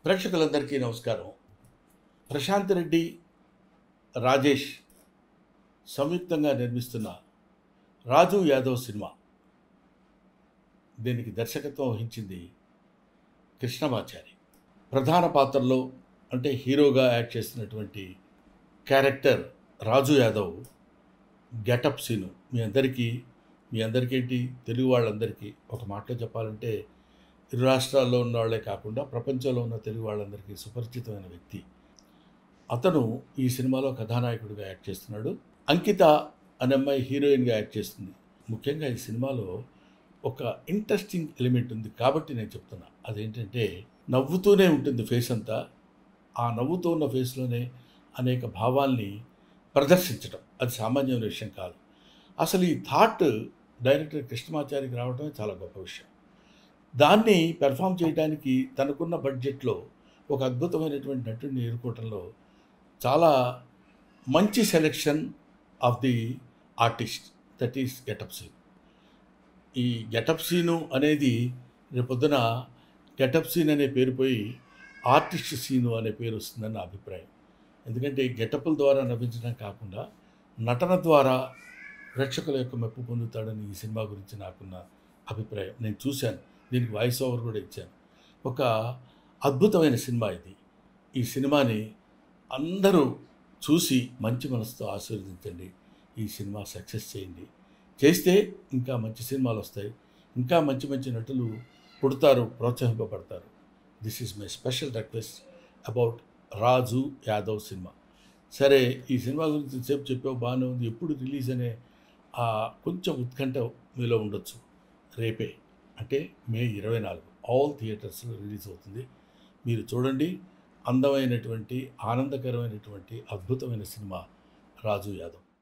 ప్రేక్షకులందరికీ నమస్కారం ప్రశాంత్ రెడ్డి రాజేష్ సంయుక్తంగా నిర్మిస్తున్న రాజు యాదవ్ సినిమా దీనికి దర్శకత్వం వహించింది కృష్ణమాచారి ప్రధాన పాత్రలో అంటే హీరోగా యాక్ట్ చేస్తున్నటువంటి character Raju Yadav getup scene మీ అందరికీ మీ అందరికేంటి తెలుగు వాళ్ళందరికీ ఒక మాటలో చెప్పాలంటే ఇరు రాష్ట్రాల్లో ఉన్న వాళ్ళే కాకుండా ప్రపంచంలో ఉన్న తెలుగు వాళ్ళందరికీ సుపరిచితమైన వ్యక్తి అతను ఈ సినిమాలో కథానాయకుడిగా యాక్ట్ చేస్తున్నాడు అంకిత అనే అమ్మాయి హీరోయిన్గా యాక్ట్ చేస్తుంది ముఖ్యంగా ఈ సినిమాలో ఒక ఇంట్రెస్టింగ్ ఎలిమెంట్ ఉంది కాబట్టి నేను చెప్తున్నా అదేంటంటే నవ్వుతూనే ఉంటుంది ఫేస్ అంతా ఆ నవ్వుతూ ఉన్న ఫేస్లోనే అనేక భావాల్ని ప్రదర్శించడం అది సామాన్యమైన విషయం కాదు అసలు ఈ థాట్ డైరెక్టర్ కృష్ణమాచారికి రావడమే చాలా గొప్ప విషయం దాన్ని పెర్ఫామ్ చేయడానికి తనకున్న బడ్జెట్లో ఒక అద్భుతమైనటువంటి నటుడిని ఎదుర్కోవటంలో చాలా మంచి selection of the artist that is getup scene ఈ గెటప్ సీను అనేది రేపొద్దున గెటప్ సీన్ అనే పేరు పోయి ఆర్టిస్ట్ సీను అనే పేరు వస్తుందని నా అభిప్రాయం ఎందుకంటే గెటప్ల ద్వారా నవ్వించడం కాకుండా నటన ద్వారా ప్రేక్షకుల యొక్క మెప్పు పొందుతాడని ఈ సినిమా గురించి నాకున్న అభిప్రాయం నేను చూశాను దీనికి వాయిస్ ఓవర్ కూడా ఇచ్చాను ఒక అద్భుతమైన సినిమా ఇది ఈ సినిమాని అందరూ చూసి మంచి మనసుతో ఆశీర్వదించండి ఈ సినిమా సక్సెస్ చేయండి చేస్తే ఇంకా మంచి సినిమాలు వస్తాయి ఇంకా మంచి మంచి నటులు పుడతారు ప్రోత్సహింపబడతారు this is my special request about Raju Yadav cinema సరే ఈ సినిమా గురించి సేపు చెప్పావు బాగానే ఉంది ఎప్పుడు రిలీజ్ అనే ఆ కొంచెం ఉత్కంఠ మీలో ఉండొచ్చు రేపే అంటే మే ఇరవై నాలుగు ఆల్ థియేటర్స్లో రిలీజ్ అవుతుంది మీరు చూడండి అందమైనటువంటి ఆనందకరమైనటువంటి అద్భుతమైన సినిమా రాజు యాదవ్